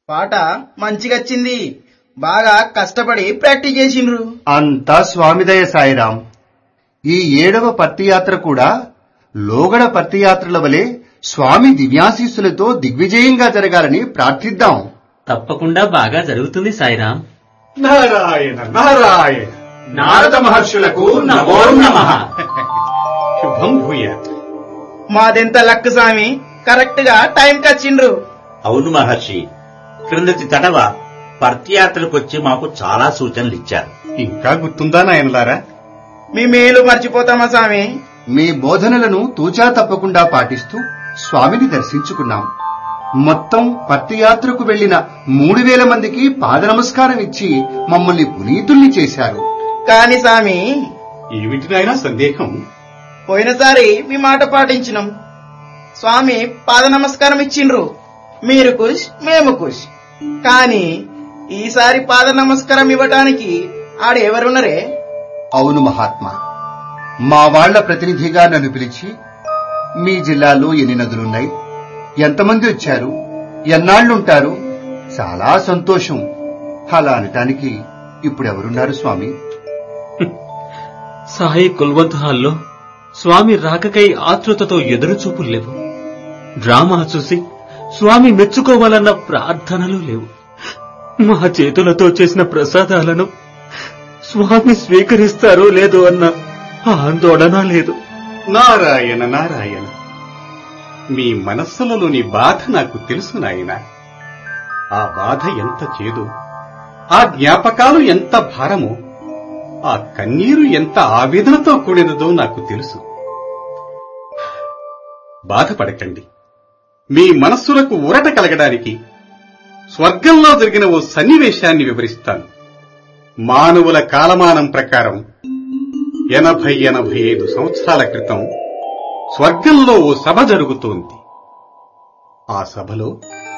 పాట మంచిగచ్చింది బాగా కష్టపడి ప్రాక్టీస్ చేసిండ్రు అంతా స్వామిదయ సాయిరాం ఈ ఏడవ పత్తియాత్ర కూడా లోగడ పత్తియాత్రల వలె స్వామి దివ్యాశీస్సులతో దిగ్విజయంగా జరగాలని ప్రార్థిద్దాం తప్పకుండా బాగా జరుగుతుంది సాయిరాం నారాయణ నారాయణ నారద మహర్షులకు నమో నమః శుభం భూయాత్ మాదెంత లక్ స్వామి కరెక్ట్ గా టైంకి వచ్చిండ్రు అవును మహర్షి క్రిందటి తడవ పర్తియాత్రకొచ్చి మాకు చాలా సూచనలు ఇచ్చారు ఇంకా గుర్తుందా నాయనలారా మీ మేలు మర్చిపోతామా స్వామి మీ బోధనలను తూచా తప్పకుండా పాటిస్తూ స్వామిని దర్శించుకున్నాం మొత్తం పత్తియాత్రకు వెళ్లిన మూడు వేల మందికి పాద నమస్కారం ఇచ్చి మమ్మల్ని పునీతుల్ని చేశారు కాని స్వామి ఏమిటి నాయనా సందేహం పోయినసారి మీ మాట పాటించినాం స్వామి పాద నమస్కారం ఇచ్చిండ్రు మీరు కుష్ మేము కుష్ కానీ ఈసారి పాద నమస్కారం ఇవ్వటానికి ఆడ ఎవరున్నరే అవును మహాత్మా మా వాళ్ల ప్రతినిధిగా నన్ను పిలిచి మీ జిల్లాలో ఎన్ని నదులున్నాయి ఎంతమంది వచ్చారు ఎన్నాళ్లుంటారు చాలా సంతోషం అలా అనటానికి ఇప్పుడెవరున్నారు స్వామి సాయి కుల్వంత్ హాల్లో స్వామి రాకకై ఆతృతతో ఎదురుచూపులు లేవు డ్రామా చూసి స్వామి మెచ్చుకోవాలన్న ప్రార్థనలు లేవు మా చేతులతో చేసిన ప్రసాదాలను స్వామి స్వీకరిస్తారో లేదో అన్న ఆందోళన లేదు నారాయణ నారాయణ మీ మనస్సులలోని బాధ నాకు తెలుసు నాయన ఆ బాధ ఎంత చేదు ఆ జ్ఞాపకాలు ఎంత భారమో ఆ కన్నీరు ఎంత ఆవేదనతో కూడినదో నాకు తెలుసు బాధపడకండి మీ మనస్సులకు ఊరట కలగడానికి స్వర్గంలో జరిగిన ఓ సన్నివేశాన్ని వివరిస్తాను మానవుల కాలమానం ప్రకారం ఎనభై ఎనభై ఐదు సంవత్సరాల క్రితం స్వర్గంలో ఓ సభ జరుగుతోంది ఆ సభలో